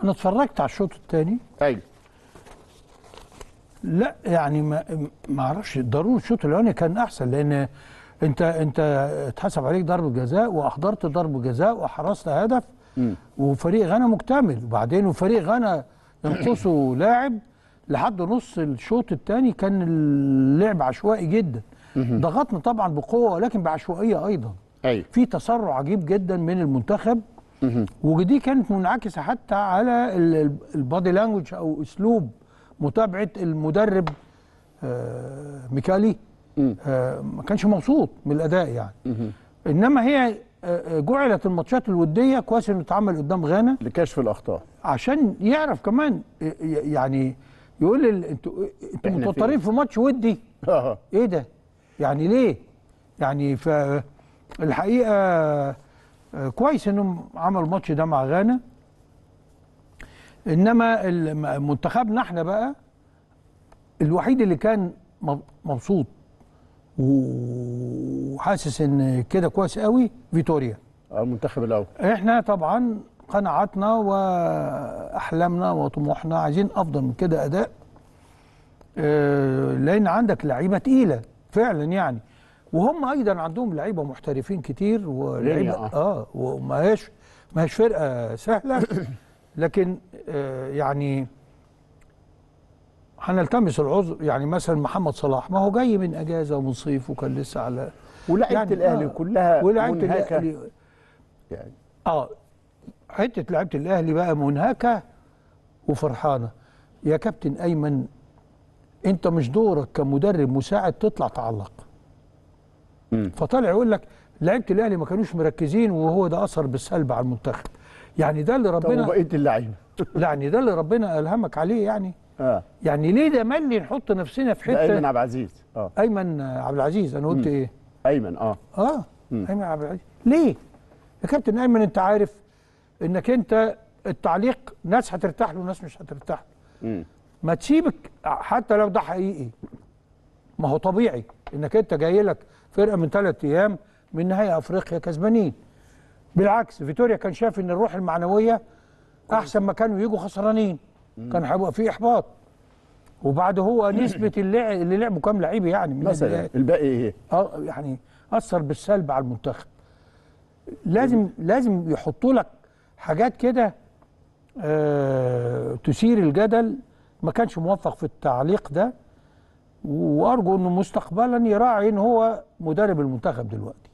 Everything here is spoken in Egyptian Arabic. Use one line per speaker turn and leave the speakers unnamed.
انا اتفرجت على الشوط الثاني
ايوه
لا يعني ما ما اعرفش ضروري الشوط الاولاني كان احسن لان انت انت اتحسب عليك ضربه جزاء واحضرت ضربه جزاء وحرزت هدف وفريق غانا مكتمل وبعدين وفريق غانا ينقصه لاعب لحد نص الشوط الثاني كان اللعب عشوائي جدا ضغطنا طبعا بقوه ولكن بعشوائيه ايضا
ايوه
في تسرع عجيب جدا من المنتخب ودي كانت منعكسه حتى على ال- ال- البادي لانجوج او اسلوب متابعه المدرب آه، ميكالي آه، ما كانش مبسوط من الاداء يعني انما هي آه، آه، جعلت الماتشات الوديه كويس انه اتعمل قدام غانا
لكشف الاخطاء
عشان يعرف كمان ي- ي- يعني يقول ال- انتوا انتوا
إحنا
متوترين في ماتش ودي
اه
ايه ده يعني ليه يعني فالحقيقه آه، كويس انهم عملوا الماتش ده مع غانا انما الم- منتخبنا احنا بقى الوحيد اللي كان مب- مبسوط وحاسس ان كده كويس قوي فيتوريا
المنتخب الاول
احنا طبعا قناعاتنا واحلامنا وطموحنا عايزين افضل من كده اداء آه، لان عندك لعيبه تقيله فعلا يعني وهم ايضا عندهم لعيبه محترفين كتير ولعيبه
غنية،
اه وما هيش ما هيش فرقه سهله لكن آه يعني هنلتمس العذر يعني مثلا محمد صلاح ما هو جاي من اجازه ومن صيف وكان لسه على
ولعيبه
يعني
الاهلي
آه،
كلها
ولاعيبه
منهكة.
الاهلي
يعني
اه حته لعيبه الاهلي بقى منهكه وفرحانه يا كابتن ايمن انت مش دورك كمدرب مساعد تطلع تعلق
مم.
فطلع يقول لك لعيبه الاهلي ما كانوش مركزين وهو ده اثر بالسلب على المنتخب يعني ده اللي
طب
ربنا
وبقيه اللعيبه
يعني ده اللي ربنا الهمك عليه يعني
اه
يعني ليه ده ملي نحط نفسنا في
ده ايمن
حته
عبد العزيز اه
ايمن عبد العزيز انا قلت ايه
ايمن اه
اه
مم.
ايمن عبد العزيز ليه يا كابتن ايمن انت عارف انك انت التعليق ناس هترتاح له وناس مش هترتاح له
مم.
ما تسيبك حتى لو ده حقيقي ما هو طبيعي انك انت جاي لك فرقه من ثلاث ايام من نهائي افريقيا كسبانين بالعكس فيتوريا كان شايف ان الروح المعنويه احسن ما كانوا يجوا خسرانين كان هيبقى في احباط وبعد هو نسبه اللعب اللي لعبوا كام لعيب يعني من
مثلا
البداية.
الباقي ايه
اه يعني اثر بالسلب على المنتخب لازم لازم يحطوا لك حاجات كده آه تثير الجدل ما كانش موفق في التعليق ده وارجو انه مستقبلا يراعي ان هو مدرب المنتخب دلوقتي